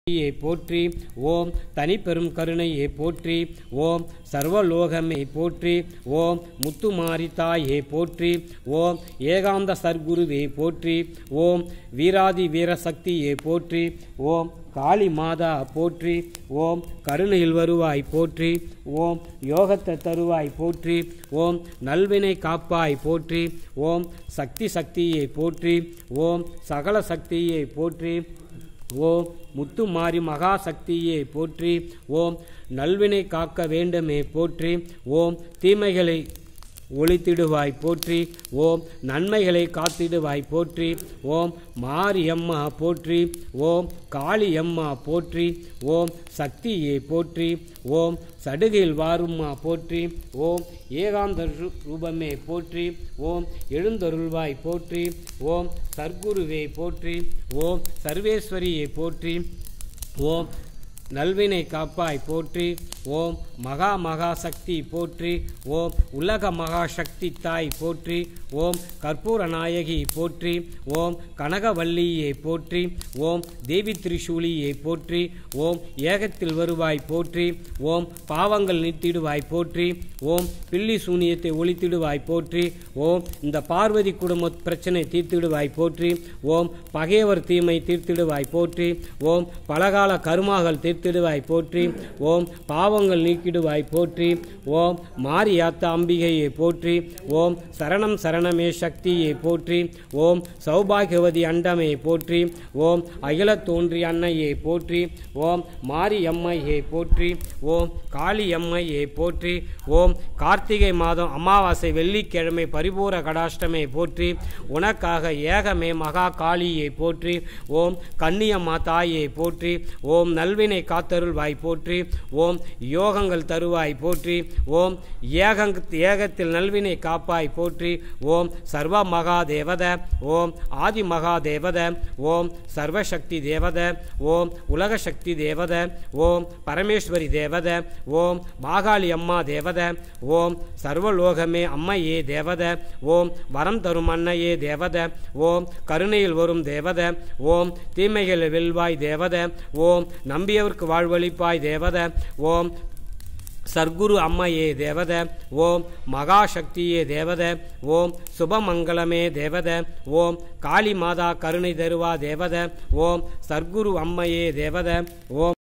யே போற்றி ஓம் தனிப்பெரும் கருணையே போற்றி ஓம் சர்வலோகமே போற்றி ஓம் முத்துமாரித்தாயே போற்றி ஓம் ஏகாந்த சர்க்குருவே போற்றி ஓம் வீராதி வீரசக்தியே போற்றி ஓம் காளி மாதா போற்றி ஓம் கருணையில் வருவாய் போற்றி ஓம் யோகத்தை தருவாய் போற்றி ஓம் நல்வினை காப்பாய் போற்றி ஓம் சக்தி சக்தியை போற்றி ஓம் சகல சக்தியை போற்றி ஓம் முத்து மாரி மகாசக்தியே போற்றி ஓம் நல்வினை காக்க வேண்டுமே போற்றி ஓம் தீமைகளை ஒளித்திடுவாய் போற்றி ஓம் நன்மைகளை காத்திடுவாய் போற்றி ஓம் மாரியம்மா போற்றி ஓம் காளியம்மா போற்றி ஓம் சக்தியே போற்றி ஓம் சடுகையில் வாரும்மா போற்றி ஓம் ஏகாந்த ரு- ரூபமே போற்றி ஓம் எழுந்தருள்வாய் போற்றி ஓம் சர்க்குருவே போற்றி ஓம் சர்வேஸ்வரியை போற்றி ஓம் நல்வினை காப்பாய் போற்றி ஓம் மகா மகா சக்தி போற்றி ஓம் உலக மகாசக்தி தாய் போற்றி ஓம் கற்பூர நாயகி போற்றி ஓம் கனகவல்லியை போற்றி ஓம் தேவி திரிசூலியை போற்றி ஓம் ஏகத்தில் வருவாய் போற்றி ஓம் பாவங்கள் நீத்திடுவாய் போற்றி ஓம் பில்லி சூனியத்தை ஒழித்திடுவாய் போற்றி ஓம் இந்த பார்வதி குடும்ப பிரச்சனை தீர்த்திடுவாய் போற்றி ஓம் பகைவர் தீமை தீர்த்திடுவாய் போற்றி ஓம் பலகால கருமாகள் தீர்த்திடுவாய் போற்றி ஓம் பாவங்கள் நீக்கிடுவாய் போற்றி ஓம் மாரியாத்தா அம்பிகையை போற்றி ஓம் சரணம் சரணமே சக்தியை போற்றி ஓம் சௌபாகியவதி அண்டமே போற்றி ஓம் அகில தோன்றி அன்னையை போற்றி ஓம் மாரியம்மையை போற்றி ஓம் காளியம்மையை போற்றி ஓம் கார்த்திகை மாதம் அமாவாசை வெள்ளிக்கிழமை பரிபூர கடாஷ்டமை போற்றி உனக்காக ஏகமே மகா காளியை போற்றி ஓம் கன்னியம்மா தாயை போற்றி ஓம் நல்வினை காத்தருள்வாய் போற்றி ஓம் யோகங்கள் தருவாய் போற்றி ஓம் ஏகங் ஏகத்தில் நல்வினை காப்பாய் போற்றி ஓம் சர்வ மகா தேவத ஓம் ஆதி மகா தேவத ஓம் சர்வசக்தி தேவத ஓம் உலக சக்தி தேவத ஓம் பரமேஸ்வரி தேவத ஓம் மாகாளி அம்மா தேவத ஓம் சர்வலோகமே அம்மையே தேவத ஓம் வரம் தரும் அன்னையே தேவத ஓம் கருணையில் வரும் தேவத ஓம் தீமைகளை வெல்வாய் தேவத ஓம் நம்பியவர்க்கு வாழ்வளிப்பாய் தேவத ஓம் சர்க்குரு அம்மையே தேவத ஓம் மகாசக்தியே தேவத ஓம் சுபமங்கலமே தேவத ஓம் காளி மாதா கருணை தருவா தேவத ஓம் சர்க்குரு அம்மையே தேவத ஓம்